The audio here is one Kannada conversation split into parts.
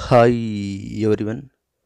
ಹಾಯ್ ಎವ್ರಿವನ್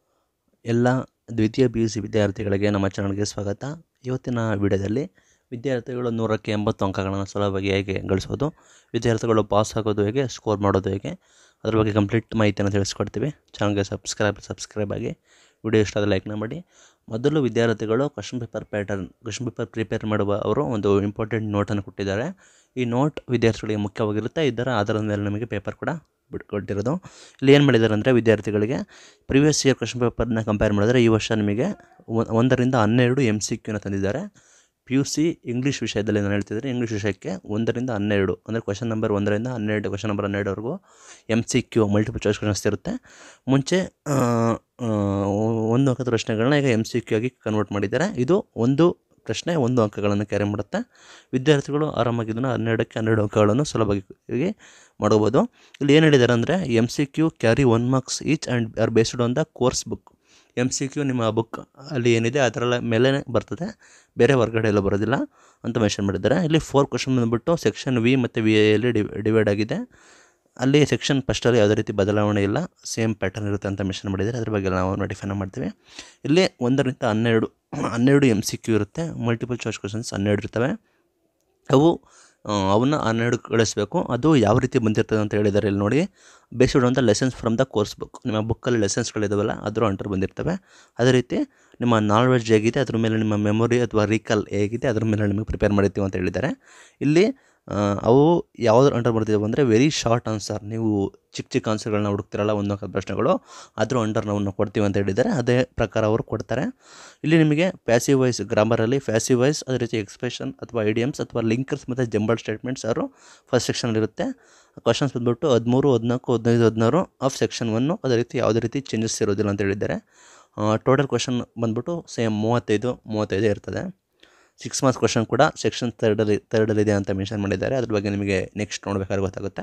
ಎಲ್ಲ ದ್ವಿತೀಯ ಪಿ ಯು ಸಿ ವಿದ್ಯಾರ್ಥಿಗಳಿಗೆ ನಮ್ಮ ಚಾನಲ್ಗೆ ಸ್ವಾಗತ ಇವತ್ತಿನ ವಿಡಿಯೋದಲ್ಲಿ ವಿದ್ಯಾರ್ಥಿಗಳು ನೂರಕ್ಕೆ ಎಂಬತ್ತು ಅಂಕಗಳನ್ನು ಸುಲಭವಾಗಿ ಹೇಗೆ ಗಳಿಸೋದು ವಿದ್ಯಾರ್ಥಿಗಳು ಪಾಸ್ ಆಗೋದು ಹೇಗೆ ಸ್ಕೋರ್ ಮಾಡೋದು ಹೇಗೆ ಅದ್ರ ಬಗ್ಗೆ ಕಂಪ್ಲೀಟ್ ಮಾಹಿತಿಯನ್ನು ತಿಳಿಸ್ಕೊಡ್ತೀವಿ ಚಾನಲ್ಗೆ ಸಬ್ಸ್ಕ್ರೈಬ್ ಸಬ್ಸ್ಕ್ರೈಬ್ ಆಗಿ ವಿಡಿಯೋ ಇಷ್ಟ ಆದರೆ ಲೈಕ್ನ ಮಾಡಿ ಮೊದಲು ವಿದ್ಯಾರ್ಥಿಗಳು question paper pattern question paper prepare ಮಾಡುವ ಅವರು ಒಂದು ಇಂಪಾರ್ಟೆಂಟ್ ನೋಟನ್ನು ಕೊಟ್ಟಿದ್ದಾರೆ ಈ ನೋಟ್ ವಿದ್ಯಾರ್ಥಿಗಳಿಗೆ ಮುಖ್ಯವಾಗಿರುತ್ತೆ ಇದರ ಆಧಾರದ ಮೇಲೆ ನಮಗೆ ಪೇಪರ್ ಕೂಡ ಬಿಟ್ಕೊಟ್ಟಿರೋದು ಇಲ್ಲಿ ಏನು ಮಾಡಿದ್ದಾರೆ ಅಂದರೆ ವಿದ್ಯಾರ್ಥಿಗಳಿಗೆ ಪ್ರಿವಿಯಸ್ ಇಯರ್ ಕ್ವಶನ್ ಪೇಪರ್ನ ಕಂಪೇರ್ ಮಾಡಿದ್ರೆ ಈ ವರ್ಷ ನಿಮಗೆ ಒ- ಒಂದರಿಂದ ಹನ್ನೆರಡು ಎಮ್ ಸಿ ಕ್ಯೂನ ತಂದಿದ್ದಾರೆ ಪಿ ಯು ಸಿ ಇಂಗ್ಲೀಷ್ ವಿಷಯದಲ್ಲಿ ನಾನು ಹೇಳ್ತಿದ್ರೆ ಇಂಗ್ಲೀಷ್ ವಿಷಯಕ್ಕೆ ಒಂದರಿಂದ ಹನ್ನೆರಡು ಅಂದರೆ ಕ್ವಶನ್ ನಂಬರ್ ಒಂದರಿಂದ ಹನ್ನೆರಡು ಕ್ವಶನ್ ನಂಬರ್ ಹನ್ನೆರಡುವರೆಗೂ M C Q multiple choice questions ಇರುತ್ತೆ ಮುಂಚೆ ಆ, ಆ, ಒಂದು ಅಂಕದ ಪ್ರಶ್ನೆಗಳನ್ನ ಈಗ ಎಮ್ ಸಿ ಕ್ಯೂ ಆಗಿ ಕನ್ವರ್ಟ್ ಮಾಡಿದ್ದಾರೆ ಇದು ಒಂದು ಪ್ರಶ್ನೆ ಒಂದು ಅಂಕಗಳನ್ನು ಕ್ಯಾರಿ ಮಾಡುತ್ತೆ ವಿದ್ಯಾರ್ಥಿಗಳು ಆರಾಮಾಗಿ ಇದನ್ನು ಹನ್ನೆರಡಕ್ಕೆ ಹನ್ನೆರಡು ಅಂಕಗಳನ್ನು ಸುಲಭವಾಗಿ ಮಾಡ್ಬೋದು ಇಲ್ಲಿ ಏನು ಹೇಳಿದ್ದಾರೆ ಅಂದರೆ M C Q carry one marks each and are based on the course book M C Q ನಿಮ್ಮ ಬುಕ್ ಅಲ್ಲಿ ಏನಿದೆ ಅದರ ಮೇಲೆ ಬರ್ತದೆ ಬೇರೆ ಹೊರಗಡೆ ಎಲ್ಲ ಬರೋದಿಲ್ಲ ಅಂತ ಮೆನ್ಷನ್ ಮಾಡಿದ್ದಾರೆ ಇಲ್ಲಿ ಫೋರ್ ಕ್ವಶನ್ ಬಂದುಬಿಟ್ಟು ಸೆಕ್ಷನ್ ವಿ ಮತ್ತು ವಿ ಎಲ್ಲಿ ಡಿವೈಡ್ ಆಗಿದೆ ಅಲ್ಲಿ ಸೆಕ್ಷನ್ ಫಸ್ಟಲ್ಲಿ ಯಾವುದೇ ರೀತಿ ಬದಲಾವಣೆ ಇಲ್ಲ ಸೇಮ್ ಪ್ಯಾಟರ್ನ್ ಇರುತ್ತೆ ಅಂತ ಮೆನ್ಷನ್ ಮಾಡಿದ್ದಾರೆ ಅದ್ರ ಬಗ್ಗೆ ನಾವು ನೋಟಿಫೈನ ಮಾಡ್ತೀವಿ ಇಲ್ಲಿ ಒಂದರಿಂದ ಹನ್ನೆರಡು ಹನ್ನೆರಡು ಎಮ್ ಸಿ ಕ್ಯೂ ಇರುತ್ತೆ ಮಲ್ಟಿಪಲ್ ಚಾಯ್ಸ್ ಕ್ವಶನ್ಸ್ ಹನ್ನೆರಡು ಇರ್ತವೆ ಅವು ಆ, ಅವನ್ನ ಹನ್ನೆರಡು ಕಳಿಸ್ಬೇಕು ಅದು ಯಾವ ರೀತಿ ಬಂದಿರ್ತದೆ ಅಂತ ಹೇಳಿದ್ದಾರೆ ಇಲ್ಲಿ ನೋಡಿ based on the lessons from the course book ನಿಮ್ಮ ಬುಕ್ಕಲ್ಲಿ ಲೆಸನ್ಸ್ಗಳಿದಾವಲ್ಲ ಅದ್ರ ಅಂಟರ್ ಬಂದಿರ್ತವೆ ಅದೇ ರೀತಿ ನಿಮ್ಮ ನಾಲೆಡ್ಜ್ ಹೇಗಿದೆ ಅದ್ರ ಮೇಲೆ ನಿಮ್ಮ ಮೆಮೊರಿ ಅಥವಾ ರೀಕಾಲ್ ಹೇಗಿದೆ ಅದ್ರ ಮೇಲೆ ನಿಮಗೆ ಪ್ರಿಪೇರ್ ಮಾಡಿರ್ತೀವಿ ಅಂತ ಹೇಳಿದ್ದಾರೆ ಇಲ್ಲಿ ಆ, ಅವು ಯಾವ್ದು ಅಂಡರ್ ಬರ್ತಿದ್ದಾವೆ ಅಂದರೆ ವೆರಿ ಶಾರ್ಟ್ ಆನ್ಸರ್ ನೀವು ಚಿಕ್ಕ ಚಿಕ್ಕ ಆನ್ಸರ್ಗಳನ್ನ ಹುಡುಕ್ತಿರಲ್ಲ ಒಂದು ನಾಲ್ಕು ಪ್ರಶ್ನೆಗಳು ಅದ್ರ ಅಂಡರ್ ನಾವು ಕೊಡ್ತೀವಿ ಅಂತ ಹೇಳಿದ್ದಾರೆ ಅದೇ ಪ್ರಕಾರ ಅವರು ಕೊಡ್ತಾರೆ ಇಲ್ಲಿ ನಿಮಗೆ ಪ್ಯಾಸಿವ್ ವಾಯ್ಸ್ ಗ್ರಾಮರಲ್ಲಿ ಪ್ಯಾಸಿವ್ ವಾಯ್ಸ್ ಅದೇ ರೀತಿ ಎಕ್ಸ್ಪ್ರೆಷನ್ ಅಥವಾ ಐಡಿಯಮ್ಸ್ ಅಥವಾ ಲಿಂಕರ್ಸ್ ಮತ್ತು ಜಂಬಲ್ ಸ್ಟೇಟ್ಮೆಂಟ್ಸ್ ಅವರು ಫಸ್ಟ್ ಸೆಕ್ಷನಲ್ಲಿರುತ್ತೆ ಕ್ವಶನ್ಸ್ ಬಂದ್ಬಿಟ್ಟು ಹದಿಮೂರು ಹದಿನಾಲ್ಕು ಹದಿನೈದು ಹದಿನಾರು ಆಫ್ ಸೆಕ್ಷನ್ ಒನ್ನು ಅದೇ ರೀತಿ ಯಾವುದೇ ರೀತಿ ಚೇಂಜಸ್ ಇರೋದಿಲ್ಲ ಅಂತ ಹೇಳಿದ್ದಾರೆ ಟೋಟಲ್ ಕ್ವಶನ್ ಬಂದ್ಬಿಟ್ಟು ಸೇಮ್ ಮೂವತ್ತೈದು ಮೂವತ್ತೈದು ಇರ್ತದೆ ಸಿಕ್ಸ್ ಮಾರ್ಕ್ಸ್ ಕ್ವಶನ್ ಕೂಡ ಸೆಕ್ಷನ್ ತರ್ಡಲ್ಲಿ ತರ್ಡಲ್ಲಿದೆ ಅಂತ ಮೆನ್ಷನ್ ಮಾಡಿದ್ದಾರೆ ಅದ್ರ ಬಗ್ಗೆ ನಿಮಗೆ ನೆಕ್ಸ್ಟ್ ನೋಡಬೇಕಾದ್ರೆ ಗೊತ್ತಾಗುತ್ತೆ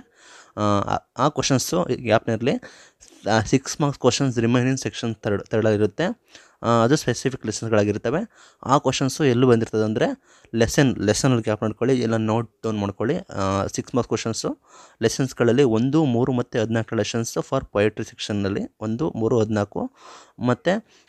ಆ- ಆ ಕ್ವಶನ್ಸು ಗ್ಯಾಪ್ನಲ್ಲಿ six marks questions remaining section third ತರ್ಡಲ್ಲಿರುತ್ತೆ ಆ, ಅದು ಸ್ಪೆಸಿಫಿಕ್ ಲೆಸನ್ಸ್ಗಳಾಗಿರ್ತವೆ ಆ ಕ್ವಶನ್ಸು ಎಲ್ಲಿ ಬಂದಿರ್ತದೆ ಅಂದರೆ ಲೆಸನ್ ಲೆಸನಲ್ಲಿ ಗ್ಯಾಪ್ ಮಾಡ್ಕೊಳ್ಳಿ ಎಲ್ಲ ನೋಟ್ ಡೌನ್ ಮಾಡ್ಕೊಳ್ಳಿ ಸಿಕ್ಸ್ ಮಾರ್ಕ್ಸ್ ಕ್ವಶನ್ಸು ಲೆಸನ್ಸ್ಗಳಲ್ಲಿ ಒಂದು ಮೂರು ಮತ್ತು ಹದಿನಾಲ್ಕು ಲೆಸನ್ಸು ಫಾರ್ ಪೊಯೆಟ್ರಿ ಸೆಕ್ಷನ್ನಲ್ಲಿ ಒಂದು ಮೂರು ಹದಿನಾಲ್ಕು ಮತ್ತು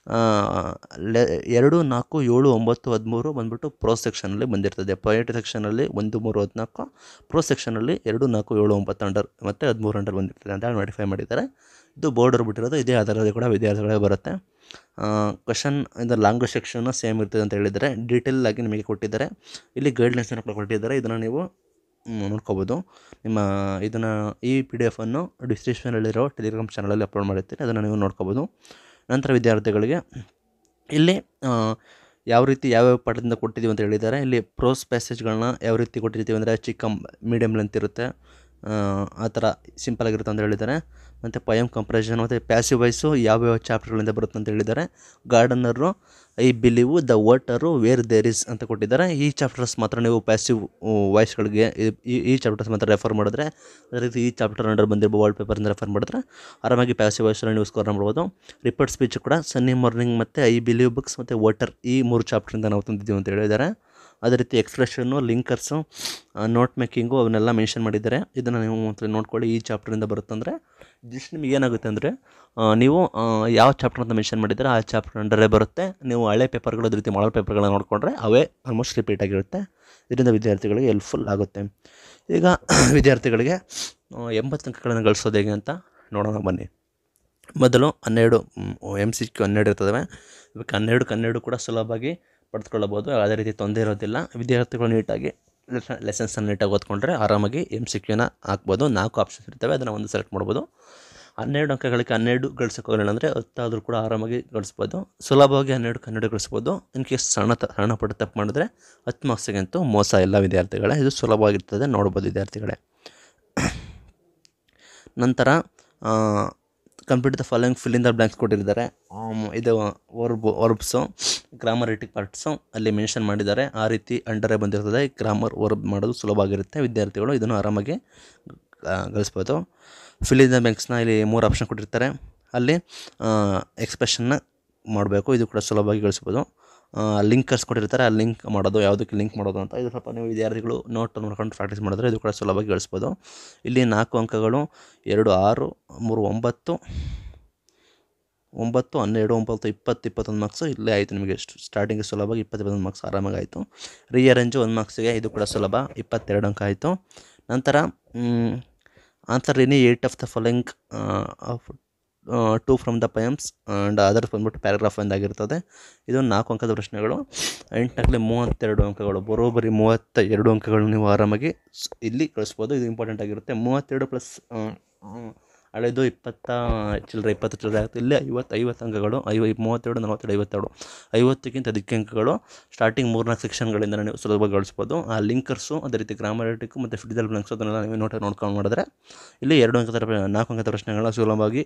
ಲೆ ಎರಡು ನಾಲ್ಕು ಏಳು ಒಂಬತ್ತು ಹದಿಮೂರು ಬಂದ್ಬಿಟ್ಟು ಪ್ರೋ ಸೆಕ್ಷನಲ್ಲಿ ಬಂದಿರ್ತದೆ ಪೊಯೆಟ್ರಿ ಸೆಕ್ಷನಲ್ಲಿ ಒಂದು ಮೂರು ಹದಿನಾಲ್ಕು ಪ್ರೋ ಸೆಕ್ಷನಲ್ಲಿ ಎರಡು ನಾಲ್ಕು ಏಳು ಒಂಬತ್ತು ಅಂಡರ್ ಮತ್ತು ಹದಿಮೂರು ಅಂಡರ್ ಬಂದಿರ್ತದೆ ಅಂತ ನೋಟಿಫೈ ಮಾಡಿದ್ದಾರೆ ಇದು ಬೋರ್ಡರ್ ಬಿಟ್ಟಿರೋದು ಇದೇ ಆಧಾರದಲ್ಲಿ ಕೂಡ ವಿದ್ಯಾರ್ಥಿಗಳಿಗೆ ಬರುತ್ತೆ ಕ್ವಶನ್ ಇದು ಲಾಂಗ್ವೇಜ್ ಸೆಕ್ಷನ್ನು ಸೇಮ್ ಇರ್ತದೆ ಅಂತ ಹೇಳಿದ್ದಾರೆ ಡೀಟೇಲ್ ಆಗಿ ನಿಮಗೆ ಕೊಟ್ಟಿದ್ದಾರೆ ಇಲ್ಲಿ ಗೈಡ್ಲೈನ್ಸನ್ನು ಕೂಡ ಕೊಟ್ಟಿದ್ದಾರೆ ಇದನ್ನು ನೀವು ಮ್, ನೋಡ್ಕೋಬೋದು ನಿಮ್ಮ ಇದನ್ನು ಈ ಪಿ ಡಿ ಎಫನ್ನು ಡಿಸ್ಕ್ರಿಪ್ಷನಲ್ಲಿರೋ ಟೆಲಿಗ್ರಾಮ್ ಚಾನಲಲ್ಲಿ ಅಪ್ಲೋಡ್ ಮಾಡಿರ್ತೀನಿ ಅದನ್ನು ನೀವು ನೋಡ್ಕೋಬೋದು ನಂತರ ವಿದ್ಯಾರ್ಥಿಗಳಿಗೆ ಇಲ್ಲಿ ಆ, ಯಾವ ರೀತಿ ಯಾವ್ಯಾವ ಪಾಠದಿಂದ ಕೊಟ್ಟಿದ್ದೀವಿ ಅಂತ ಹೇಳಿದ್ದಾರೆ ಇಲ್ಲಿ ಪ್ರೋಸ್ ಪ್ಯಾಸೇಜ್ಗಳನ್ನ ಯಾವ ರೀತಿ ಕೊಟ್ಟಿರ್ತೀವಿ ಅಂದರೆ ಚಿಕ್ಕ ಮೀಡಿಯಮ್ ಲೆಂತ್ ಇರುತ್ತೆ ಆ, ಆ ಥರ ಸಿಂಪಲ್ ಆಗಿರುತ್ತೆ ಅಂತ ಹೇಳಿದ್ದಾರೆ ಮತ್ತು ಪಯಮ್ ಕಂಪ್ರೆಷನ್ ಮತ್ತು ಪ್ಯಾಸಿವ್ ವಾಯ್ಸು ಯಾವ್ಯಾವ ಚಾಪ್ಟರ್ಗಳಿಂದ ಬರುತ್ತೆ ಅಂತ ಹೇಳಿದ್ದಾರೆ gardener I believe the water where there is ಅಂತ ಕೊಟ್ಟಿದ್ದಾರೆ ಈ ಚಾಪ್ಟರ್ಸ್ ಮಾತ್ರ ನೀವು ಪ್ಯಾಸಿವ್ ವಾಯ್ಸ್ಗಳಿಗೆ ಈ ಈ ಚಾಪ್ಟರ್ಸ್ ಮಾತ್ರ ರೆಫರ್ ಮಾಡಿದ್ರೆ ಅದೇ ರೀತಿ ಈ ಚಾಪ್ಟರ್ ಅಂಡರ್ ಬಂದಿರೋ ವರ್ಲ್ಡ್ ಪೇಪರಿಂದ ರೆಫರ್ ಮಾಡಿದ್ರೆ ಆರಾಮಾಗಿ ಪ್ಯಾಸಿವ್ ವಾಯ್ಸಲ್ಲಿ ನೀವು ಸ್ಕೋರ್ ಮಾಡ್ಬೋದು ರಿಪೋರ್ಟ್ ಸ್ಪೀಚ್ ಕೂಡ ಸನ್ನಿ ಮಾರ್ನಿಂಗ್ ಮತ್ತು ಐ ಬಿಲೀವ್ ಬುಕ್ಸ್ ಮತ್ತು ವಾಟರ್ ಈ ಮೂರು ಚಾಪ್ಟ್ರಿಂದ ನಾವು ತಂದಿದ್ದೀವಿ ಅಂತ ಹೇಳಿದ್ದಾರೆ ಅದೇ ರೀತಿ ಎಕ್ಸ್ಪ್ರೆಷನ್ನು ಲಿಂಕರ್ಸು ನೋಟ್ ಮೇಕಿಂಗು ಅವನ್ನೆಲ್ಲ ಮೆನ್ಷನ್ ಮಾಡಿದ್ದಾರೆ ಇದನ್ನು ನೀವು ಒಂದ್ಸಲ ನೋಡ್ಕೊಳ್ಳಿ ಈ ಚಾಪ್ಟ್ರಿಂದ ಬರುತ್ತಂದರೆ ಜಸ್ಟ್ ನಿಮಗೆ ಏನಾಗುತ್ತೆ ಅಂದರೆ ನೀವು ಆ, ಯಾವ ಚಾಪ್ಟರ್ ಅಂತ ಮೆನ್ಷನ್ ಮಾಡಿದ್ದಾರೆ ಆ ಚಾಪ್ಟರ್ ಅಂಡರೇ ಬರುತ್ತೆ ನೀವು ಹಳೆ ಪೇಪರ್ಗಳು ಅದೇ ರೀತಿ ಮಾಡಲ್ ಪೇಪರ್ಗಳನ್ನ ನೋಡಿಕೊಂಡ್ರೆ ಅವೇ ಆಲ್ಮೋಸ್ಟ್ ರಿಪೀಟ್ ಆಗಿರುತ್ತೆ ಇದರಿಂದ ವಿದ್ಯಾರ್ಥಿಗಳಿಗೆ ಹೆಲ್ಪ್ಫುಲ್ ಆಗುತ್ತೆ ಈಗ ವಿದ್ಯಾರ್ಥಿಗಳಿಗೆ ಆ, ಎಂಬತ್ತು ಅಂಕಗಳನ್ನು ಗಳಿಸೋದು ಹೇಗೆ ಅಂತ ನೋಡೋಣ ಬನ್ನಿ ಮೊದಲು ಹನ್ನೆರಡು ಎಮ್ ಸಿ ಕ್ಯೂ ಹನ್ನೆರಡು ಇರ್ತವೆ ಇವಕ್ಕೆ ಹನ್ನೆರಡು ಹನ್ನೆರಡು ಕೂಡ ಸುಲಭವಾಗಿ ಪಡೆದುಕೊಳ್ಳಬಹುದು ಯಾವುದೇ ರೀತಿ ತೊಂದರೆ ಇರೋದಿಲ್ಲ ವಿದ್ಯಾರ್ಥಿಗಳು ನೀಟಾಗಿ ಲೆಸನ್ಸನ್ನು ನೀಟಾಗಿ ಓದ್ಕೊಂಡ್ರೆ ಆರಾಮಾಗಿ ಎಮ್ ಸಿ ಕ್ಯೂನ ಹಾಕ್ಬೋದು ನಾಲ್ಕು ಆಪ್ಷನ್ಸ್ ಇರ್ತವೆ ಅದನ್ನು ಒಂದು ಸೆಲೆಕ್ಟ್ ಮಾಡ್ಬೋದು ಹನ್ನೆರಡು ಅಂಕಗಳಿಗೆ ಹನ್ನೆರಡು ಗಳಿಸೋಕೆ ಹೋಗಲಿಲ್ಲ ಅಂದರೆ ಹತ್ತಾದರೂ ಕೂಡ ಆರಾಮಾಗಿ ಗಳಿಸ್ಬೋದು ಸುಲಭವಾಗಿ ಹನ್ನೆರಡು ಹನ್ನೆರಡು ಗಳಿಸ್ಬೋದು ಇನ್ ಕೇಸ್ ಸಣ್ಣ ತ ಸಣ್ಣ ಪುಟ್ಟ ತಪ್ಪು ಮಾಡಿದ್ರೆ ಹತ್ತು ಮಾರ್ಕ್ಸಿಗಂತೂ ಮೋಸ ಇಲ್ಲ ವಿದ್ಯಾರ್ಥಿಗಳೇ ಇದು ಸುಲಭವಾಗಿರ್ತದೆ ನೋಡ್ಬೋದು ವಿದ್ಯಾರ್ಥಿಗಳೇ ನಂತರ complete the following fill in the blanks ಕೊಟ್ಟಿದ್ದಾರೆ ಆಮ್, ಇದು ವರ್ಬ್ ವರ್ಬ್ಸು ಗ್ರಾಮರಿಟಿಕ್ ಪಾರ್ಟ್ಸು ಅಲ್ಲಿ ಮೆನ್ಷನ್ ಮಾಡಿದ್ದಾರೆ ಆ ರೀತಿ ಅಂಡರೇ ಬಂದಿರ್ತದೆ ಗ್ರಾಮರ್ ವರ್ಬ್ ಮಾಡೋದು ಸುಲಭ ಆಗಿರುತ್ತೆ ವಿದ್ಯಾರ್ಥಿಗಳು ಇದನ್ನು ಆರಾಮಾಗಿ ಆ, ಗಳಿಸ್ಬೋದು ಫಿಲ್ ಇನ್ ದ ಬ್ಯಾಂಕ್ಸ್ನ ಇಲ್ಲಿ ಮೂರು ಆಪ್ಷನ್ ಕೊಟ್ಟಿರ್ತಾರೆ ಅಲ್ಲಿ ಎಕ್ಸ್ಪ್ರೆಷನ್ನ ಮಾಡಬೇಕು ಇದು ಕೂಡ ಸುಲಭವಾಗಿ ಗಳಿಸ್ಬೋದು ಲಿಂಕರ್ಸ್ ಕೊಟ್ಟಿರ್ತಾರೆ ಆ ಲಿಂಕ್ ಮಾಡೋದು ಯಾವುದಕ್ಕೆ ಲಿಂಕ್ ಮಾಡೋದು ಅಂತ ಇದು ಸ್ವಲ್ಪ ನೀವು ವಿದ್ಯಾರ್ಥಿಗಳು ನೋಟ್ ನೋಡ್ಕೊಂಡು ಪ್ರಾಕ್ಟೀಸ್ ಮಾಡಿದ್ರೆ ಇದು ಕೂಡ ಸುಲಭವಾಗಿ ಗಳಿಸ್ಬೋದು ಇಲ್ಲಿ ನಾಲ್ಕು ಅಂಕಗಳು ಎರಡು ಆರು ಮೂರು ಒಂಬತ್ತು ಒಂಬತ್ತು ಹನ್ನೆರಡು ಒಂಬತ್ತು ಇಪ್ಪತ್ತು ಇಪ್ಪತ್ತೊಂದು ಮಾರ್ಕ್ಸು ಇಲ್ಲೇ ಆಯಿತು ನಿಮಗೆ ಸ್ಟಾರ್ಟಿಂಗ್ ಸುಲಭವಾಗಿ ಇಪ್ಪತ್ತು ಇಪ್ಪತ್ತೊಂದು ಮಾರ್ಕ್ಸ್ ಆರಾಮಾಗಿ ಆಯಿತು ರಿಅರೇಂಜು ಒಂದು ಮಾರ್ಕ್ಸಿಗೆ ಇದು ಕೂಡ ಸುಲಭ ಇಪ್ಪತ್ತೆರಡು ಅಂಕ ಆಯಿತು ನಂತರ answer any eight of the following two from the poems and other ಬಂದ್ಬಿಟ್ಟು ಪ್ಯಾರಾಗ್ರಾಫ್ ಒಂದಾಗಿರ್ತದೆ ಇದು ನಾಲ್ಕು ಅಂಕದ ಪ್ರಶ್ನೆಗಳು ಎಂಟನೇಲಿ ಮೂವತ್ತೆರಡು ಅಂಕಗಳು ಬರೋಬ್ಬರಿ ಮೂವತ್ತ ಎರಡು ಅಂಕಗಳು ನೀವು ಆರಾಮಾಗಿ ಸ್- ಇಲ್ಲಿ ಕಳಿಸ್ಬೋದು ಇದು ಇಂಪಾರ್ಟೆಂಟ್ ಆಗಿರುತ್ತೆ ಮೂವತ್ತೆರಡು ಪ್ಲಸ್ ಹಳೆದು ಇಪ್ಪತ್ತ ಚಿಲ್ಲರೆ ಇಪ್ಪತ್ತು ಚಿಲ್ಲರೆ ಆಗುತ್ತೆ ಇಲ್ಲಿ ಐವತ್ತು ಐವತ್ತು ಅಂಕಗಳು ಐವ ಮೂವತ್ತೆರಡು ನಲವತ್ತೆರಡು ಐವತ್ತೆರಡು ಐವತ್ತಕ್ಕಿಂತ ಅಧಿಕ ಅಂಕಗಳು ಸ್ಟಾರ್ಟಿಂಗ್ ಮೂರ್ನಾಲ್ಕು ಸೆಕ್ಷನ್ಗಳಿಂದ ನೀವು ಸುಲಭವಾಗಿ ಗಳಿಸ್ಬೋದು ಆ ಲಿಂಕರ್ಸು ಅದೇ ರೀತಿ ಗ್ರಾಮಟಿಕ್ಕು ಮತ್ತು ಫಿಡಿದಲ್ ಬ್ಲಾಂಕ್ಸ್ ಅದನ್ನೆಲ್ಲ ನೀವು ನೋಟ ನೋಡ್ಕೊಂಡು ಮಾಡಿದ್ರೆ ಇಲ್ಲಿ ಎರಡು ಅಂಕದ ಪ್ರ- ನಾಲ್ಕು ಅಂಕದ ಪ್ರಶ್ನೆಗಳನ್ನ ಸುಲಭವಾಗಿ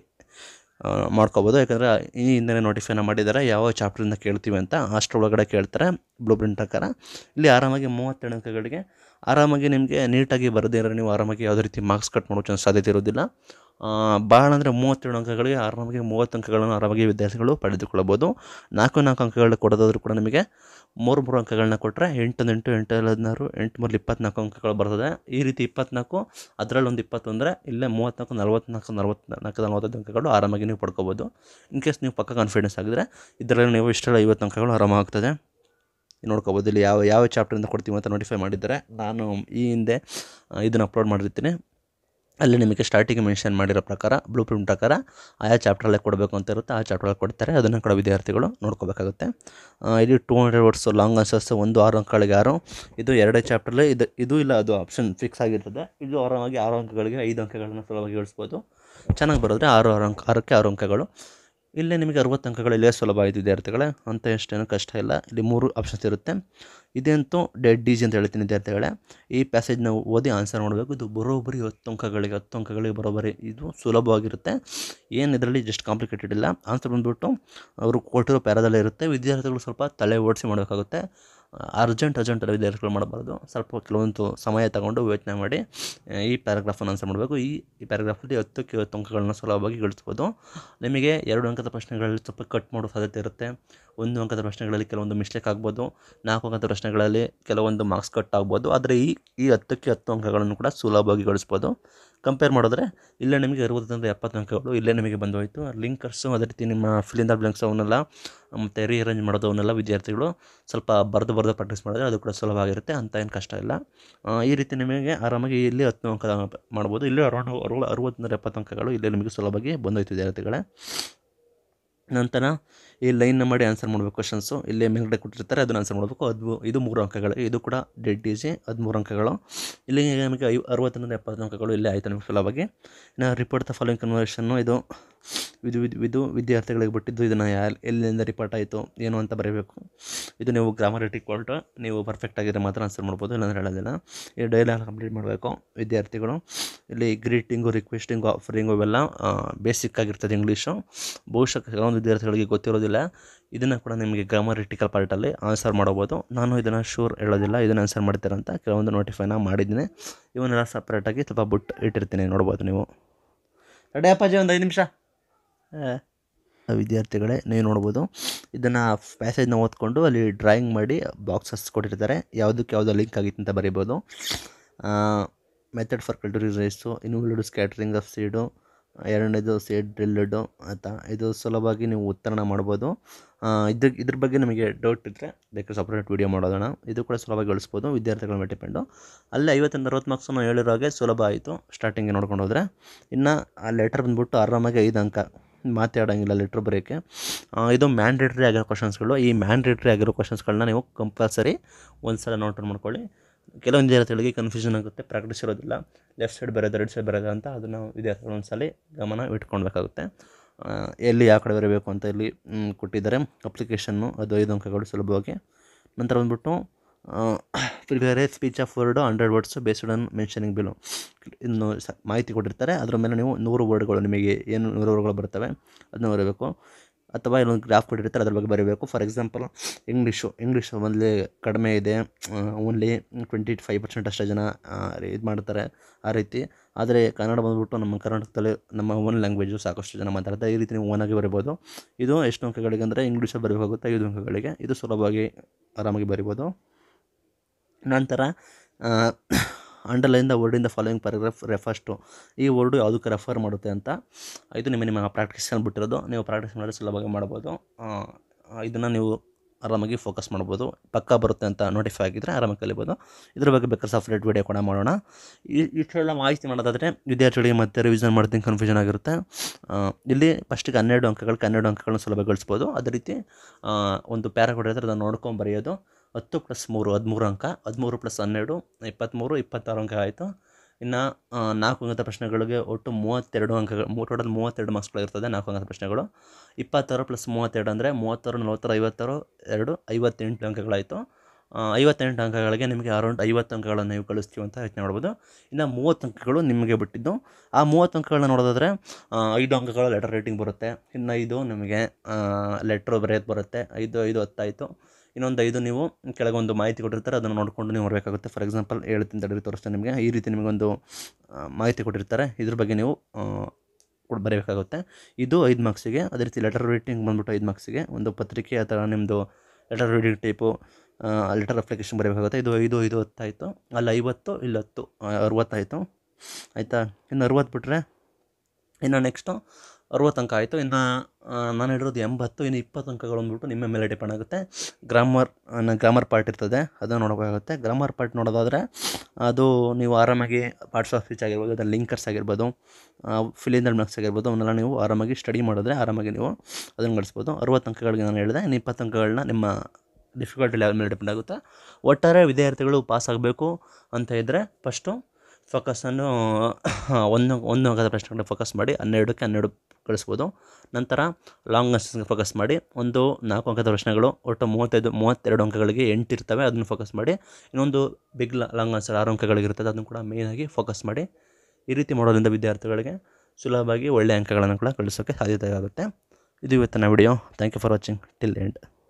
ಆ, ಮಾಡ್ಕೋಬೋದು ಯಾಕಂದರೆ ಈ ಹಿಂದೆ ನೋಟಿಫೈನ ಮಾಡಿದ್ದಾರೆ ಯಾವ ಚಾಪ್ಟ್ರಿಂದ ಕೇಳ್ತೀವಿ ಅಂತ ಅಷ್ಟರೊಳಗಡೆ ಕೇಳ್ತಾರೆ ಬ್ಲೂ ಪ್ರಿಂಟ್ ಪ್ರಕಾರ ಇಲ್ಲಿ ಆರಾಮಾಗಿ ಮೂವತ್ತೆರಡು ಅಂಕಗಳಿಗೆ ಆರಾಮಾಗಿ ನಿಮಗೆ ನೀಟಾಗಿ ಬರದಿರೋ ನೀವು ಆರಾಮಾಗಿ ಯಾವುದೇ ರೀತಿ ಮಾರ್ಕ್ಸ್ ಕಟ್ ಮಾಡೋ ಚಾನ್ಸ್ ಸಾಧ್ಯತೆ ಇರೋದಿಲ್ಲ ಆ, ಭಾಳ ಅಂದರೆ ಮೂವತ್ತೆರಡು ಅಂಕಗಳಿಗೆ ಆರಾಮಾಗಿ ಮೂವತ್ತು ಅಂಕಗಳನ್ನು ಆರಾಮಾಗಿ ವಿದ್ಯಾರ್ಥಿಗಳು ಪಡೆದುಕೊಳ್ಳಬಹುದು ನಾಲ್ಕು ನಾಲ್ಕು ಅಂಕಗಳನ್ನ ಕೊಡೋದಾದ್ರೂ ಕೂಡ ನಿಮಗೆ ಮೂರು ಮೂರು ಅಂಕಗಳನ್ನ ಕೊಟ್ಟರೆ ಎಂಟು ಎಂಟು ಎಂಟು ಹದಿನಾರು ಎಂಟು ಮೂರು ಇಪ್ಪತ್ನಾಲ್ಕು ಅಂಕಗಳು ಬರ್ತದೆ ಈ ರೀತಿ ಇಪ್ಪತ್ನಾಲ್ಕು ಅದರಲ್ಲಿ ಒಂದು ಇಪ್ಪತ್ತು ಅಂದರೆ ಇಲ್ಲೇ ಮೂವತ್ತ್ನಾಲ್ಕು ನಲ್ವತ್ನಾಲ್ಕು ನಲ್ವತ್ನಾಲ್ಕು ನಲ್ವತ್ತೈದು ಅಂಕಗಳು ಆರಾಮಾಗಿ ನೀವು ಪಡ್ಕೋಬೋದು ಇನ್ ಕೇಸ್ ನೀವು ಪಕ್ಕ ಕಾನ್ಫಿಡೆನ್ಸ್ ಆಗಿದ್ರೆ ಇದರಲ್ಲಿ ನೀವು ಇಷ್ಟೆಲ್ಲ ಐವತ್ತು ಅಂಕಗಳು ಆರಾಮಾಗ್ತದೆ ನೋಡ್ಕೋಬೋದು ಇಲ್ಲಿ ಯಾವ ಯಾವ ಚಾಪ್ಟರಿಂದ ಕೊಡ್ತೀವಿ ಅಂತ ನೋಟಿಫೈ ಮಾಡಿದ್ದಾರೆ ನಾನು ಈ ಹಿಂದೆ ಇದನ್ನು ಅಪ್ಲೋಡ್ ಮಾಡಿರ್ತೀನಿ ಅಲ್ಲಿ ನಿಮಗೆ ಸ್ಟಾರ್ಟಿಂಗ್ ಮೆನ್ಷನ್ ಮಾಡಿರೋ ಪ್ರಕಾರ ಬ್ಲೂ ಪ್ರಿಂಟ್ ಪ್ರಕಾರ ಆಯಾ ಚಾಪ್ಟ್ರಲ್ಲೇ ಕೊಡಬೇಕು ಅಂತ ಇರುತ್ತೆ ಆ ಚಾಪ್ಟ್ರಲ್ಲಿ ಕೊಡ್ತಾರೆ ಅದನ್ನು ಕೂಡ ವಿದ್ಯಾರ್ಥಿಗಳು ನೋಡ್ಕೋಬೇಕಾಗುತ್ತೆ ಆ, ಇಲ್ಲಿ two hundred words long answers ಒಂದು ಆರು ಅಂಕಗಳಿಗೆ ಆರು ಇದು ಎರಡೇ ಚಾಪ್ಟ್ರಲ್ಲಿ ಇದು ಇದು ಇಲ್ಲ ಅದು ಆಪ್ಷನ್ ಫಿಕ್ಸ್ ಆಗಿರ್ತದೆ ಇದು ಆರಾಮಾಗಿ ಆರು ಅಂಕಗಳಿಗೆ ಐದು ಅಂಕಗಳನ್ನ ಸುಲಭವಾಗಿ ಗಳಿಸ್ಬೋದು ಚೆನ್ನಾಗಿ ಬರೆದ್ರೆ ಆರು ಆರು ಅಂಕ ಆರಕ್ಕೆ ಆರು ಅಂಕಗಳು ಇಲ್ಲೇ ನಿಮಗೆ ಅರವತ್ತು ಅಂಕಗಳು ಇಲ್ಲೇ ಸುಲಭ ಆಯಿತು ವಿದ್ಯಾರ್ಥಿಗಳೇ ಅಂತ ಎಷ್ಟೇನು ಕಷ್ಟ ಇಲ್ಲ ಇಲ್ಲಿ ಮೂರು ಆಪ್ಷನ್ಸ್ ಇರುತ್ತೆ ಇದಂತೂ ಡೆಡ್ ಈಸಿ ಅಂತ ಹೇಳ್ತೀನಿ ವಿದ್ಯಾರ್ಥಿಗಳೇ ಈ ಪ್ಯಾಸೇಜ್ನ ಓದಿ ಆನ್ಸರ್ ಮಾಡಬೇಕು ಇದು ಬರೋಬ್ಬರಿ ಹತ್ತು ಅಂಕಗಳಿಗೆ ಹತ್ತು ಅಂಕಗಳಿಗೆ ಬರೋಬ್ಬರಿ ಇದು ಸುಲಭವಾಗಿರುತ್ತೆ ಏನು ಇದರಲ್ಲಿ ಜಸ್ಟ್ ಕಾಂಪ್ಲಿಕೇಟೆಡ್ ಇಲ್ಲ ಆನ್ಸರ್ ಬಂದುಬಿಟ್ಟು ಅವರು ಕೊಟ್ಟಿರೋ ಪ್ಯಾರಾದಲ್ಲೇ ಇರುತ್ತೆ ವಿದ್ಯಾರ್ಥಿಗಳು ಸ್ವಲ್ಪ ತಲೆ ಓಡಿಸಿ ಮಾಡಬೇಕಾಗುತ್ತೆ ಅರ್ಜೆಂಟ್ ಅರ್ಜೆಂಟ್ ಎಲ್ಲ ವಿದ್ಯಾರ್ಥಿಗಳು ಮಾಡಬಾರ್ದು ಸ್ವಲ್ಪ ಕೆಲವೊಂದು ಸಮಯ ತಗೊಂಡು ಯೋಚನೆ ಮಾಡಿ ಆ, ಈ ಪ್ಯಾರಾಗ್ರಾಫನ್ನು ಆನ್ಸರ್ ಮಾಡಬೇಕು ಈ ಈ ಪ್ಯಾರಾಗ್ರಾಫಲ್ಲಿ ಹತ್ತಕ್ಕೆ ಹತ್ತು ಅಂಕಗಳನ್ನ ಸುಲಭವಾಗಿ ಗಳಿಸ್ಬೋದು ನಿಮಗೆ ಎರಡು ಅಂಕದ ಪ್ರಶ್ನೆಗಳಲ್ಲಿ ಸ್ವಲ್ಪ ಕಟ್ ಮಾಡೋ ಸಾಧ್ಯತೆ ಇರುತ್ತೆ ಒಂದು ಅಂಕದ ಪ್ರಶ್ನೆಗಳಲ್ಲಿ ಕೆಲವೊಂದು ಮಿಸ್ಟೇಕ್ ಆಗ್ಬೋದು ನಾಲ್ಕು ಅಂಕದ ಪ್ರಶ್ನೆಗಳಲ್ಲಿ ಕೆಲವೊಂದು ಮಾರ್ಕ್ಸ್ ಕಟ್ ಆಗ್ಬೋದು ಆದರೆ ಈ ಈ ಹತ್ತಕ್ಕೆ ಹತ್ತು ಅಂಕಗಳನ್ನು ಕೂಡ ಸುಲಭವಾಗಿ ಗಳಿಸ್ಬೋದು ಕಂಪೇರ್ ಮಾಡಿದ್ರೆ ಇಲ್ಲೇ ನಿಮಗೆ ಅರವತ್ತರಿಂದ ಎಪ್ಪತ್ತು ಅಂಕಗಳು ಇಲ್ಲೇ ನಿಮಗೆ ಬಂದೋಯ್ತು ಲಿಂಕರ್ಸು ಅದೇ ರೀತಿ ನಿಮ್ಮ ಫಿಲಿಂದ ಬ್ಲಾಂಕ್ಸ್ ಅವನ್ನೆಲ್ಲ ಮತ್ತು ರೀಅರೇಂಜ್ ಮಾಡೋದು ಅವನ್ನೆಲ್ಲ ವಿದ್ಯಾರ್ಥಿಗಳು ಸ್ವಲ್ಪ ಬರೆದು ಬರೆದು ಪ್ರಾಕ್ಟೀಸ್ ಮಾಡಿದ್ರೆ ಅದು ಕೂಡ ಸುಲಭ ಆಗಿರುತ್ತೆ ಅಂತ ಏನು ಕಷ್ಟ ಇಲ್ಲ ಆ, ಈ ರೀತಿ ನಿಮಗೆ ಆರಾಮಾಗಿ ಇಲ್ಲಿ ಹತ್ತು ಅಂಕ ಮಾಡ್ಬೋದು ಇಲ್ಲಿ ಅರೌಂಡ್ ಅರವ ಅರವತ್ತರಿಂದ ಎಪ್ಪತ್ತು ಅಂಕಗಳು ಇಲ್ಲೇ ನಿಮಗೆ ಸುಲಭವಾಗಿ ಬಂದೋಯ್ತು ವಿದ್ಯಾರ್ಥಿಗಳೇ ನಂತರ ಈ ಲೈನ್ನ ಮಾಡಿ ಆನ್ಸರ್ ಮಾಡಬೇಕು ಕ್ವಶನ್ಸು ಇಲ್ಲೇ ಮೇಲ್ಗಡೆ ಕೊಟ್ಟಿರ್ತಾರೆ ಅದನ್ನು ಆನ್ಸರ್ ಮಾಡಬೇಕು ಅದು ಇದು ಮೂರು ಅಂಕಗಳು ಇದು ಕೂಡ ಡೆಡ್ ಈಸಿ ಹದಿಮೂರು ಅಂಕಗಳು ಇಲ್ಲಿ ನಮಗೆ ಐ ಅರವತ್ತರಿಂದ ಎಪ್ಪತ್ತು ಅಂಕಗಳು ಇಲ್ಲೇ ಆಯಿತು ನಿಮಗೆ ಸುಲಭವಾಗಿ ಇನ್ನು ರಿಪೋರ್ಟ್ ದ ಫಾಲೋಯಿಂಗ್ ಕನ್ವರ್ಷನ್ನು ಇದು ಇದು ಇದು ಇದು ವಿದ್ಯಾರ್ಥಿಗಳಿಗೆ ಬಿಟ್ಟಿದ್ದು ಇದನ್ನು ಯಾ ಎಲ್ಲಿಂದ ರಿಪೋರ್ಟ್ ಆಯಿತು ಏನು ಅಂತ ಬರೀಬೇಕು ಇದು ನೀವು ಗ್ರಾಮರೇಟಿಕ್ ಕೊಟ್ಟು ನೀವು ಪರ್ಫೆಕ್ಟ್ ಆಗಿದ್ರೆ ಮಾತ್ರ ಆನ್ಸರ್ ಮಾಡ್ಬೋದು ಇಲ್ಲಾಂದ್ರೆ ಹೇಳೋದಿಲ್ಲ ಈ ಡೈಲಾಗ್ ಕಂಪ್ಲೀಟ್ ಮಾಡಬೇಕು ವಿದ್ಯಾರ್ಥಿಗಳು ಇಲ್ಲಿ ಗ್ರೀಟಿಂಗು ರಿಕ್ವೆಸ್ಟಿಂಗು ಆಫರಿಂಗು ಇವೆಲ್ಲ ಬೇಸಿಕ್ ಆಗಿರ್ತದೆ ಇಂಗ್ಲೀಷು ಬಹುಶಃ ಕೆಲವೊಂದು ವಿದ್ಯಾರ್ಥಿಗಳಿಗೆ ಗೊತ್ತಿರೋದಿಲ್ಲ ಇದನ್ನು ಕೂಡ ನಿಮಗೆ ಗ್ರಾಮರಿಟಿಕಲ್ ಪಾರ್ಟಲ್ಲಿ ಆನ್ಸರ್ ಮಾಡ್ಬೋದು ನಾನು ಇದನ್ನು ಶೂರ್ ಹೇಳೋದಿಲ್ಲ ಇದನ್ನು ಆನ್ಸರ್ ಮಾಡ್ತೀರ ಅಂತ ಕೆಲವೊಂದು ನೋಟಿಫೈನ ಮಾಡಿದ್ದೀನಿ ಇವನ್ನೆಲ್ಲ ಸಪ್ರೇಟಾಗಿ ಸ್ವಲ್ಪ ಬಿಟ್ಟು ಇಟ್ಟಿರ್ತೀನಿ ನೋಡ್ಬೋದು ನೀವು ಅಪ್ಪಾಜಿ ಒಂದು ಐದು ನಿಮಿಷ ವಿದ್ಯಾರ್ಥಿಗಳೇ ನೀವು ನೋಡ್ಬೋದು ಇದನ್ನು ಪ್ಯಾಸೇಜ್ನ ಓದ್ಕೊಂಡು ಅಲ್ಲಿ ಡ್ರಾಯಿಂಗ್ ಮಾಡಿ ಬಾಕ್ಸಸ್ ಕೊಟ್ಟಿರ್ತಾರೆ ಯಾವುದಕ್ಕೆ ಯಾವುದೋ ಲಿಂಕ್ ಆಗಿತ್ತು ಅಂತ ಬರೀಬೋದು method for culturing rice involved scattering of seed ಎರಡನೇದು ಸೀಡ್ ಡ್ರಿಲ್ಡು ಆಯಿತಾ ಇದು ಸುಲಭವಾಗಿ ನೀವು ಉತ್ತರಣ ಮಾಡ್ಬೋದು ಆ, ಇದ್ರ ಇದ್ರ ಬಗ್ಗೆ ನಿಮಗೆ ಡೌಟ್ ಇದ್ದರೆ ಬೇಕಾದ್ರೆ ಸಪ್ರೇಟ್ ವೀಡಿಯೋ ಮಾಡೋದಣ ಇದು ಕೂಡ ಸುಲಭವಾಗಿ ಗಳಿಸ್ಬೋದು ವಿದ್ಯಾರ್ಥಿಗಳ ಮೇಲೆ ಡಿಪೆಂಡು ಅಲ್ಲಿ ಐವತ್ತರಿಂದ ಅರವತ್ತು ಮಾರ್ಕ್ಸ್ ನಾವು ಹೇಳಿರೋ ಹಾಗೆ ಸುಲಭ ಆಯಿತು ಸ್ಟಾರ್ಟಿಂಗ್ಗೆ ನೋಡ್ಕೊಂಡು ಹೋದರೆ ಇನ್ನು ಆ ಲೆಟರ್ ಬಂದ್ಬಿಟ್ಟು ಆರಾಮಾಗಿ ಐದು ಅಂಕ ಮಾತಾಡೋಂಗಿಲ್ಲ ಲೆಟ್ರ್ ಬರೆಯೋಕ್ಕೆ ಆ, ಇದು ಮ್ಯಾಂಡೇಟ್ರಿ ಆಗಿರೋ ಕ್ವಶನ್ಸ್ಗಳು ಈ ಮ್ಯಾಂಡೇಟ್ರಿ ಆಗಿರೋ ಕ್ವಶನ್ಸ್ಗಳನ್ನ ನೀವು ಕಂಪಲ್ಸರಿ ಒಂದು ಸಲ ನೋಟ್ ಮಾಡ್ಕೊಳ್ಳಿ ಕೆಲವೊಂದು ವಿದ್ಯಾರ್ಥಿಗಳಿಗೆ ಕನ್ಫ್ಯೂಷನ್ ಆಗುತ್ತೆ ಪ್ರಾಕ್ಟೀಸ್ ಇರೋದಿಲ್ಲ ಲೆಫ್ಟ್ ಸೈಡ್ ಬರೋದು ರೈಟ್ ಸೈಡ್ ಬರೋದು ಅಂತ ಅದನ್ನು ವಿದ್ಯಾರ್ಥಿಗಳು ಒಂದ್ಸಲ ಗಮನ ಇಟ್ಕೊಳ್ಬೇಕಾಗುತ್ತೆ ಆ, ಎಲ್ಲಿ ಯಾವ ಕಡೆ ಬರಬೇಕು ಅಂತ ಇಲ್ಲಿ ಮ್, ಕೊಟ್ಟಿದ್ದಾರೆ ಅಪ್ಲಿಕೇಶನ್ನು ಅದು ಐದು ಅಂಕಗಳು ಸುಲಭವಾಗಿ ನಂತರ ಬಂದ್ಬಿಟ್ಟು prepare a speech of word hundred words based on mentioning ಬಿಲು ಇನ್ನು ಸ ಮಾಹಿತಿ ಕೊಟ್ಟಿರ್ತಾರೆ ಅದರ ಮೇಲೆ ನೀವು ನೂರು ವರ್ಡ್ಗಳು ನಿಮಗೆ ಏನು ನೂರು ವರ್ಡ್ಗಳು ಬರ್ತವೆ ಅದನ್ನ ಬರೀಬೇಕು ಅಥವಾ ಇಲ್ಲೊಂದು ಗ್ರಾಫ್ ಕೊಟ್ಟಿರ್ತಾರೆ ಅದ್ರ ಬಗ್ಗೆ ಬರೀಬೇಕು ಫಾರ್ ಎಕ್ಸಾಂಪಲ್ ಇಂಗ್ಲೀಷು ಇಂಗ್ಲೀಷು ಮೊದಲೇ ಕಡಿಮೆ ಇದೆ ಓನ್ಲಿ ಟ್ವೆಂಟಿ ಫೈವ್ ಪರ್ಸೆಂಟ್ ಅಷ್ಟೇ ಜನ ಇದು ಮಾಡ್ತಾರೆ ಆ ರೀತಿ ಆದರೆ ಕನ್ನಡ ಬಂದ್ಬಿಟ್ಟು ನಮ್ಮ ಕರ್ನಾಟಕದಲ್ಲಿ ನಮ್ಮ ಓನ್ ಲ್ಯಾಂಗ್ವೇಜು ಸಾಕಷ್ಟು ಜನ ಮಾತಾಡ್ತಾರೆ ಈ ರೀತಿ ನೀವು ಓನಾಗಿ ಬರಿಬೋದು ಇದು ಎಷ್ಟು ಅಂಕಗಳಿಗೆ ಅಂದರೆ ಇಂಗ್ಲೀಷಲ್ಲಿ ಬರಬೇಕಾಗುತ್ತೆ ಐದು ಅಂಕಗಳಿಗೆ ಇದು ಸುಲಭವಾಗಿ ಆರಾಮಾಗಿ ಬರಿಬೋದು ನಂತರ underline the word in the following paragraph refers to ಈ ವರ್ಡು ಯಾವುದಕ್ಕೆ ರೆಫರ್ ಮಾಡುತ್ತೆ ಅಂತ ಇದು ನಿಮ್ಮ ನಿಮ್ಮ ಪ್ರಾಕ್ಟೀಸ್ನಲ್ಲಿ ಬಿಟ್ಟಿರೋದು ನೀವು ಪ್ರಾಕ್ಟೀಸ್ ಮಾಡಿ ಸುಲಭವಾಗಿ ಮಾಡ್ಬೋದು ಇದನ್ನು ನೀವು ಆರಾಮಾಗಿ ಫೋಕಸ್ ಮಾಡ್ಬೋದು ಪಕ್ಕ ಬರುತ್ತೆ ಅಂತ ನೋಟಿಫೈ ಆಗಿದ್ದರೆ ಆರಾಮಾಗಿ ಕಲಿಬೋದು ಇದ್ರ ಬಗ್ಗೆ ಬೇಕಾದ್ರೆ ಸಪ್ರೇಟ್ ವೀಡಿಯೋ ಕೂಡ ಮಾಡೋಣ ಈ ಇಷ್ಟೆಲ್ಲ ಮಾಹಿತಿ ಮಾಡೋದಾದರೆ ವಿದ್ಯಾರ್ಥಿಗಳಿಗೆ ಮತ್ತೆ ರಿವಿಷನ್ ಮಾಡ್ತೀನಿ ಕನ್ಫ್ಯೂಷನ್ ಆಗಿರುತ್ತೆ ಆ, ಇಲ್ಲಿ ಫಸ್ಟಿಗೆ ಹನ್ನೆರಡು ಅಂಕಗಳು ಹನ್ನೆರಡು ಅಂಕಗಳನ್ನ ಸುಲಭ ಗಳಿಸ್ಬೋದು ಅದೇ ರೀತಿ ಆ, ಒಂದು ಪ್ಯಾರಾ ಕೊಟ್ಟಿರ್ತಾರೆ ಅದನ್ನು ನೋಡ್ಕೊಂಡು ಬರೆಯೋದು ಹತ್ತು ಪ್ಲಸ್ ಮೂರು ಹದಿಮೂರು ಅಂಕ ಹದಿಮೂರು ಪ್ಲಸ್ ಹನ್ನೆರಡು ಇಪ್ಪತ್ತ್ಮೂರು ಇಪ್ಪತ್ತಾರು ಅಂಕ ಆಯಿತು ಇನ್ನು ನಾಲ್ಕು ಅಂಕದ ಪ್ರಶ್ನೆಗಳಿಗೆ ಒಟ್ಟು ಮೂವತ್ತೆರಡು ಅಂಕಗಳು ಮೂ ಟೋಟಲ್ ಮೂವತ್ತೆರಡು ಮಾರ್ಕ್ಸ್ಗಳಿರ್ತದೆ ನಾಲ್ಕು ಅಂಕದ ಪ್ರಶ್ನೆಗಳು ಇಪ್ಪತ್ತಾರು ಪ್ಲಸ್ ಮೂವತ್ತೆರಡು ಅಂದರೆ ಮೂವತ್ತಾರು ನಲವತ್ತಾರು ಐವತ್ತಾರು ಎರಡು ಐವತ್ತೆಂಟು ಅಂಕಗಳಾಯಿತು ಆ, ಐವತ್ತೆಂಟು ಅಂಕಗಳಿಗೆ ನಿಮಗೆ ಅರೌಂಡ್ ಐವತ್ತು ಅಂಕಗಳನ್ನು ನೀವು ಕಳಿಸ್ತೀವಿ ಅಂತ ಯೋಚನೆ ಮಾಡ್ಬೋದು ಇನ್ನು ಮೂವತ್ತು ಅಂಕಗಳು ನಿಮಗೆ ಬಿಟ್ಟಿದ್ದು ಆ ಮೂವತ್ತು ಅಂಕಗಳನ್ನ ನೋಡೋದಾದರೆ ಆ, ಐದು ಅಂಕಗಳ ಲೆಟರ್ ರೈಟಿಂಗ್ ಬರುತ್ತೆ ಇನ್ನು ಐದು ನಿಮಗೆ ಲೆಟ್ರ್ ಬರೆಯೋದು ಬರುತ್ತೆ ಐದು ಐದು ಹತ್ತಾಯಿತು ಇನ್ನೊಂದು ಐದು ನೀವು ಕೆಳಗೊಂದು ಮಾಹಿತಿ ಕೊಟ್ಟಿರ್ತಾರೆ ಅದನ್ನು ನೋಡಿಕೊಂಡು ನೀವು ಬರಬೇಕಾಗುತ್ತೆ ಫಾರ್ ಎಕ್ಸಾಂಪಲ್ ಹೇಳ್ತೀನಿ ತಡೀರಿ ತೋರಿಸ್ತೇನೆ ನಿಮಗೆ ಈ ರೀತಿ ನಿಮಗೊಂದು ಆ, ಮಾಹಿತಿ ಕೊಟ್ಟಿರ್ತಾರೆ ಇದ್ರ ಬಗ್ಗೆ ನೀವು ಆ, ಕೊಡ್ ಬರೀಬೇಕಾಗುತ್ತೆ ಇದು ಐದು ಮಾರ್ಕ್ಸಿಗೆ ಅದೇ ರೀತಿ ಲೆಟರ್ ರೈಟಿಂಗ್ ಬಂದ್ಬಿಟ್ಟು ಐದು ಮಾರ್ಕ್ಸಿಗೆ ಒಂದು ಪತ್ರಿಕೆ ಅಥವಾ ನಿಮ್ಮದು letter writing type letter application ಬರೀಬೇಕಾಗುತ್ತೆ ಇದು ಐದು ಐದು ಹತ್ತಾಯಿತು ಅಲ್ಲಿ ಐವತ್ತು ಇಲ್ಲಿ ಹತ್ತು ಆ, ಅರುವತ್ತಾಯಿತು ಆಯಿತಾ ಇನ್ನು ಅರುವತ್ತು ಬಿಟ್ಟರೆ ಇನ್ನು ನೆಕ್ಸ್ಟು ಅರುವತ್ತು ಅಂಕ ಆಯಿತು ಇನ್ನು ಆ, ನಾನು ಹೇಳಿರೋದು ಎಂಬತ್ತು ಇನ್ನು ಇಪ್ಪತ್ತು ಅಂಕಗಳು ಅಂದ್ಬಿಟ್ಟು ನಿಮ್ಮ ಮೇಲೆ ಡಿಪೆಂಡ್ ಆಗುತ್ತೆ ಗ್ರಾಮರ್ ಗ್ರಾಮರ್ ಪಾರ್ಟ್ ಇರ್ತದೆ ಅದನ್ನು ನೋಡಬೇಕಾಗುತ್ತೆ ಗ್ರಾಮರ್ ಪಾರ್ಟ್ ನೋಡೋದಾದರೆ ಅದು ನೀವು ಆರಾಮಾಗಿ ಪಾರ್ಟ್ಸ್ ಆಫ್ ಸ್ಪೀಚ್ ಆಗಿರ್ಬೋದು ಅದರ ಲಿಂಕರ್ಸ್ ಆಗಿರ್ಬೋದು ಫಿಲಿಂದರ್ ಮಾರ್ಕ್ಸ್ ಆಗಿರ್ಬೋದು ಅವನ್ನೆಲ್ಲ ನೀವು ಆರಾಮಾಗಿ ಸ್ಟಡಿ ಮಾಡಿದ್ರೆ ಆರಾಮಾಗಿ ನೀವು ಅದನ್ನು ಗಳಿಸ್ಬೋದು ಅರುವತ್ತು ಅಂಕಗಳಿಗೆ ನಾನು ಹೇಳಿದೆ ಇನ್ನು ಇಪ್ಪತ್ತು ಅಂಕಗಳನ್ನ ನಿಮ್ಮ ಡಿಫಿಕಲ್ಟಿ ಲೆವೆಲ್ ಮೇಲೆ ಡಿಪೆಂಡ್ ಆಗುತ್ತೆ ಒಟ್ಟಾರೆ ವಿದ್ಯಾರ್ಥಿಗಳು ಪಾಸ್ ಆಗಬೇಕು ಅಂತ ಇದ್ದರೆ ಫಸ್ಟು ಫೋಕಸನ್ನು ಒಂದು ಒಂದು ಅಂಕದ ಪ್ರಶ್ನೆಗಳನ್ನ ಫೋಕಸ್ ಮಾಡಿ ಹನ್ನೆರಡಕ್ಕೆ ಹನ್ನೆರಡು ಕಳಿಸ್ಬೋದು ನಂತರ ಲಾಂಗ್ ಆನ್ಸರ್ಸ್ಗೆ ಫೋಕಸ್ ಮಾಡಿ ಒಂದು ನಾಲ್ಕು ಅಂಕದ ಪ್ರಶ್ನೆಗಳು ಒಟ್ಟು ಮೂವತ್ತೈದು ಮೂವತ್ತೆರಡು ಅಂಕಗಳಿಗೆ ಎಂಟು ಇರ್ತವೆ ಅದನ್ನು ಫೋಕಸ್ ಮಾಡಿ ಇನ್ನೊಂದು ಬಿಗ್ ಲಾಂಗ್ ಆನ್ಸರ್ ಆರು ಅಂಕಗಳಿಗಿರ್ತದೆ ಅದನ್ನು ಕೂಡ ಮೇಯ್ನಾಗಿ ಫೋಕಸ್ ಮಾಡಿ ಈ ರೀತಿ ಮಾಡೋದ್ರಿಂದ ವಿದ್ಯಾರ್ಥಿಗಳಿಗೆ ಸುಲಭವಾಗಿ ಒಳ್ಳೆಯ ಅಂಕಗಳನ್ನು ಕೂಡ ಗಳಿಸೋಕ್ಕೆ ಸಾಧ್ಯತೆ ಆಗುತ್ತೆ ಇದು ಇವತ್ತಿನ video thank you for watching till end